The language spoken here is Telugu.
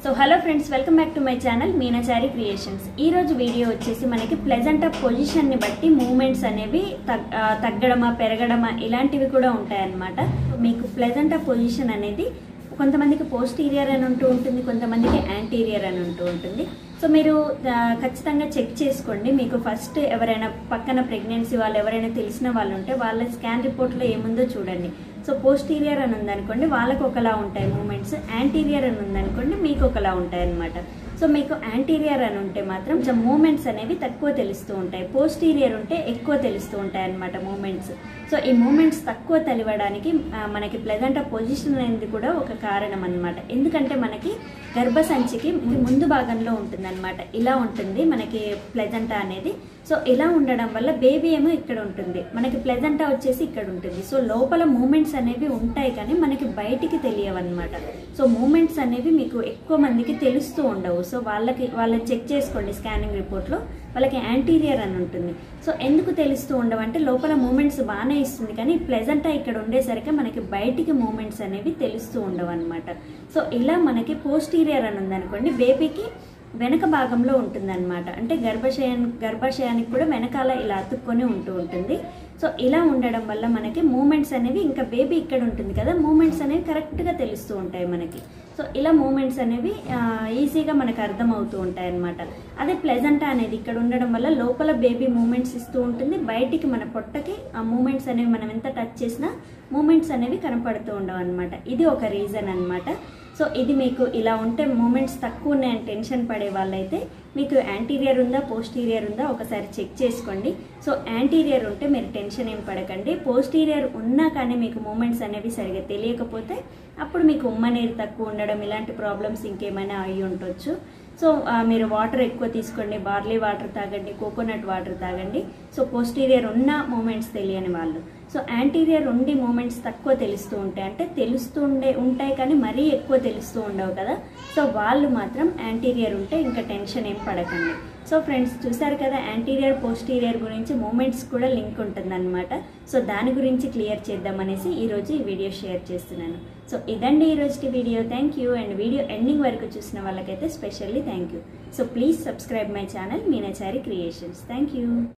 so hello friends welcome back to my channel Meenachari creations ఈ రోజు వీడియో వచ్చేసి మనకి ప్లెజెంట్ ఆఫ్ పొజిషన్ ని బట్టి మూమెంట్స్ అనేవి తగ్- ఆ, తగ్గడమా పెరగడమా ఇలాంటివి కూడా ఉంటాయన్నమాట మీకు ప్లెజెంట్ ఆఫ్ పొజిషన్ అనేది కొంతమందికి పోస్టీరియర్ అని ఉంటూ ఉంటుంది కొంతమందికి యాంటీరియర్ అని ఉంటూ ఉంటుంది సో మీరు ఆ, ఖచ్చితంగా చెక్ చేసుకోండి మీకు ఫస్ట్ ఎవరైనా పక్కన ప్రెగ్నెన్సీ వాళ్ళు ఎవరైనా తెలిసిన వాళ్ళు ఉంటే వాళ్ళ స్కాన్ రిపోర్ట్లో ఏముందో చూడండి సో పోస్టీరియర్ అని ఉందనుకోండి వాళ్ళకు ఒకలా ఉంటాయి మూమెంట్స్ యాంటీరియర్ అని ఉందనుకోండి మీకు ఒకలా ఉంటాయి అనమాట సో మీకు యాంటీరియర్ అని ఉంటే మాత్రం కొంచెం మూమెంట్స్ అనేవి తక్కువ తెలుస్తూ ఉంటాయి పోస్టీరియర్ ఉంటే ఎక్కువ తెలుస్తూ ఉంటాయి అనమాట మూమెంట్స్ సో ఈ మూమెంట్స్ తక్కువ తెలియడానికి ఆ, మనకి ప్లెజెంట్ పొజిషన్ అనేది కూడా ఒక కారణం అనమాట ఎందుకంటే మనకి గర్భసంచికి ముందు భాగంలో ఉంటుందన్నమాట ఇలా ఉంటుంది మనకి ప్లెజెంటా అనేది సో ఇలా ఉండడం వల్ల బేబీ ఏమో ఇక్కడ ఉంటుంది మనకి ప్లెజెంటా వచ్చేసి ఇక్కడ ఉంటుంది సో లోపల మూమెంట్స్ అనేవి ఉంటాయి కానీ మనకి బయటికి తెలియవన్నమాట సో మూమెంట్స్ అనేవి మీకు ఎక్కువ మందికి తెలుస్తూ ఉండవు సో వాళ్ళకి వాళ్ళని చెక్ చేసుకోండి స్కానింగ్ రిపోర్ట్లో వాళ్ళకి యాంటీరియర్ అని ఉంటుంది సో ఎందుకు తెలుస్తూ ఉండవు అంటే లోపల మూమెంట్స్ బాగానే ఇస్తుంది కానీ ప్లెజెంటా ఇక్కడ ఉండేసరికి మనకి బయటికి మూమెంట్స్ అనేవి తెలుస్తూ ఉండవు అనమాట సో ఇలా మనకి పోస్టీరియర్ అని ఉందనుకోండి బేబీకి వెనక భాగంలో ఉంటుందన్నమాట అంటే గర్భశయం గర్భాశయానికి కూడా వెనకాల ఇలా అతుక్కొని ఉంటూ ఉంటుంది సో ఇలా ఉండడం వల్ల మనకి మూమెంట్స్ అనేవి ఇంకా బేబీ ఇక్కడ ఉంటుంది కదా మూమెంట్స్ అనేవి కరెక్ట్గా తెలుస్తూ ఉంటాయి మనకి సో ఇలా మూమెంట్స్ అనేవి ఆ, ఈజీగా మనకు అర్థమవుతూ ఉంటాయి అన్నమాట అదే ప్లెజెంటా అనేది ఇక్కడ ఉండడం వల్ల లోపల బేబీ మూమెంట్స్ ఇస్తూ ఉంటుంది బయటికి మన పొట్టకి ఆ మూమెంట్స్ అనేవి మనం ఎంత టచ్ చేసినా మూమెంట్స్ అనేవి కనపడుతూ ఉండవు అనమాట ఇది ఒక రీజన్ అన్నమాట సో ఇది మీకు ఇలా ఉంటే మూమెంట్స్ తక్కువ ఉన్నాయని టెన్షన్ పడే వాళ్ళైతే మీకు యాంటీరియర్ ఉందా పోస్టీరియర్ ఉందా ఒకసారి చెక్ చేసుకోండి సో యాంటీరియర్ ఉంటే మీరు టెన్షన్ ఏం పడకండి పోస్టీరియర్ ఉన్నా కానీ మీకు మూమెంట్స్ అనేవి సరిగా తెలియకపోతే అప్పుడు మీకు ఉమ్మనీరు తక్కువ ఉండడం ఇలాంటి ప్రాబ్లమ్స్ ఇంకేమైనా అయి ఉండొచ్చు సో ఆ, మీరు వాటర్ ఎక్కువ తీసుకోండి బార్లీ వాటర్ తాగండి కోకోనట్ వాటర్ తాగండి సో పోస్టీరియర్ ఉన్న మూమెంట్స్ తెలియని వాళ్ళు సో యాంటీరియర్ ఉండి మూమెంట్స్ తక్కువ తెలుస్తూ ఉంటాయి అంటే తెలుస్తూ ఉండే ఉంటాయి కానీ మరీ ఎక్కువ తెలుస్తూ ఉండవు కదా సో వాళ్ళు మాత్రం యాంటీరియర్ ఉంటే ఇంకా టెన్షన్ ఏం పడకండి సో ఫ్రెండ్స్ చూసారు కదా యాంటీరియర్ పోస్టీరియర్ గురించి మూమెంట్స్ కూడా లింక్ ఉంటుందన్నమాట సో దాని గురించి క్లియర్ చేద్దామనేసి ఈరోజు ఈ వీడియో షేర్ చేస్తున్నాను సో ఇదండి ఈరోజు video thank you and video ending వరకు చూసిన వాళ్ళకైతే specially thank you so please subscribe my channel Meenachari creations thank you